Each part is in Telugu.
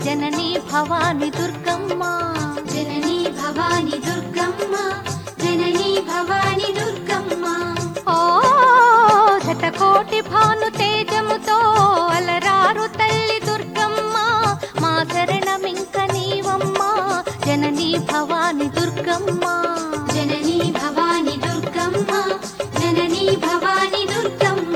జననీ భవాని దుర్గమ్మ జననీ భవాని దుర్గమ్మ జననీ భవాని దుర్గమ్మ ఓ శతకోటి భాను తేజముతో అలరారు తల్లి దుర్గమ్మ మా శరణమింక నీవమ్మ జననీ భవాని దుర్గమ్మ జననీ భవాని దుర్గమ్మ జననీ భవాని దుర్గమ్మ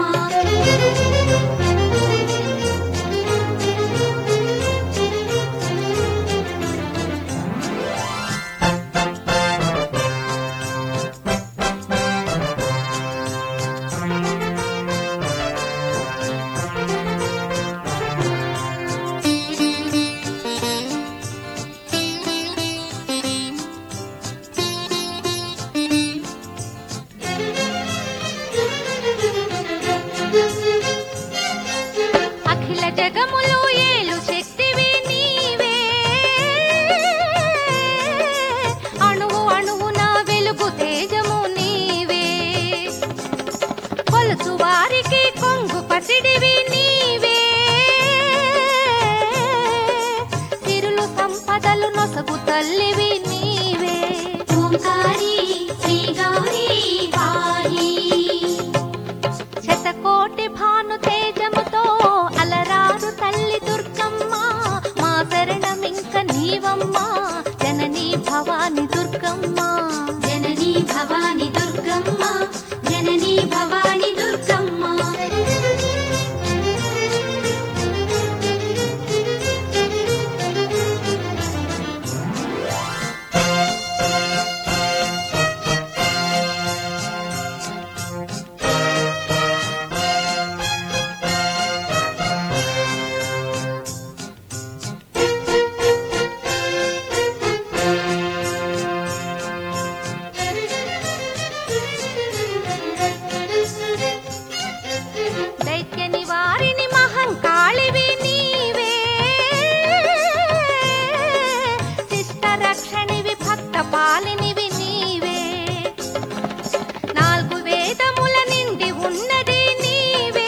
అఖిల జగములు ఏలు శక్తివి నీవే అణువు అణువున వెలుగు తేజము నీవే కొలుసు వారికి కొంగు పసిడివి నీవే సిరులు సంపదలు నొసగు తల్లివి నీవే ఓంకారి శ్రీ గౌరీ పాహి శతకోటి భాను తేజముతో అలరారు తల్లి దుర్గమ్మ మా శరణమింక నీవమ్మ జననీ భవాని దుర్గమ్మ జననీ భవాని దుర్గమ్మ జననీ భవాని దుర్గమ్మ దైత్య నివారిని మహంకాళివి నీవే శిష్ట రక్షణివి భక్త పాలినివి నీవే నాలుగు వేదముల నిండి ఉన్నది నీవే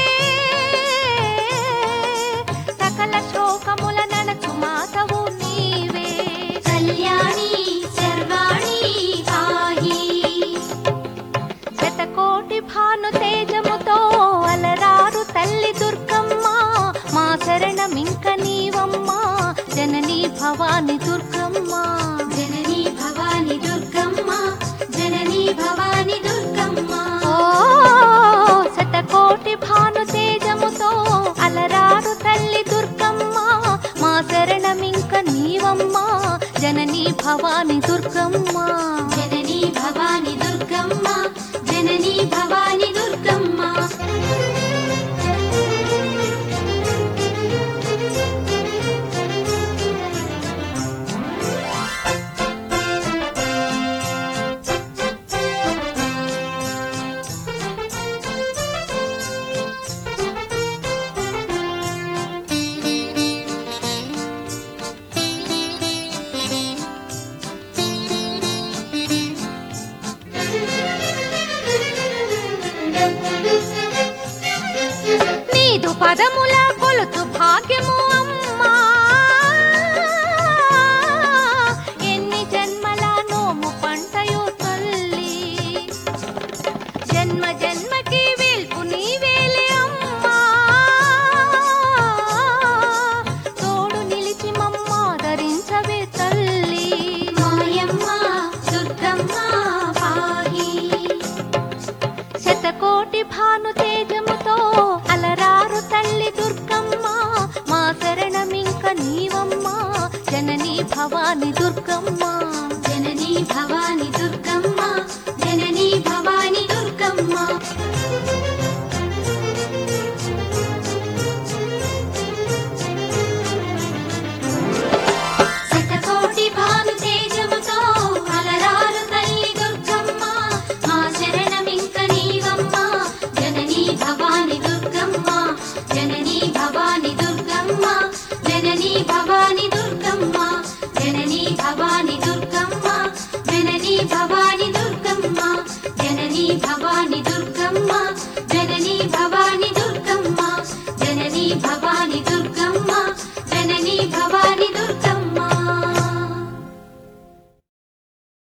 సకల శోకముల నడచు మాతవు నీవే కళ్యాణి సర్వాణి పాహి శతకోటి భాను తేజముతో అలరారు తల్లి దుర్గమ్మ మా శరణమింక నీవమ్మ జననీ భవాని దుర్గమ్మ జననీ భవాని దుర్గమ్మ జననీ భవాని దుర్గమ్మ ఓ శతకోటి భాను తేజముతో అలరారు తల్లి దుర్గమ్మ మా శరణమింక నీవమ్మ జననీ భవాని దుర్గమ్మ జననీ భవాని దుర్గమ్మ జననీ భవాని దుర్గమ్మ నీదు పదముల కొలుతు భాగ్యము అమ్మా ఎన్ని జన్మల నోము పంటయో తల్లి జన్మ జన్మకి వెల్పు నీవేలే అమ్మా తోడు నిలిచి మమ్మ ధరించవే తల్లి మాయమ్మ దుర్గమ్మ పాహి శతకోటి భాను తేజముతో అలరారు తల్లి దుర్గమ్మ మా శరణమింక నీవమ్మ జననీ భవాని దుర్గమ్మ జననీ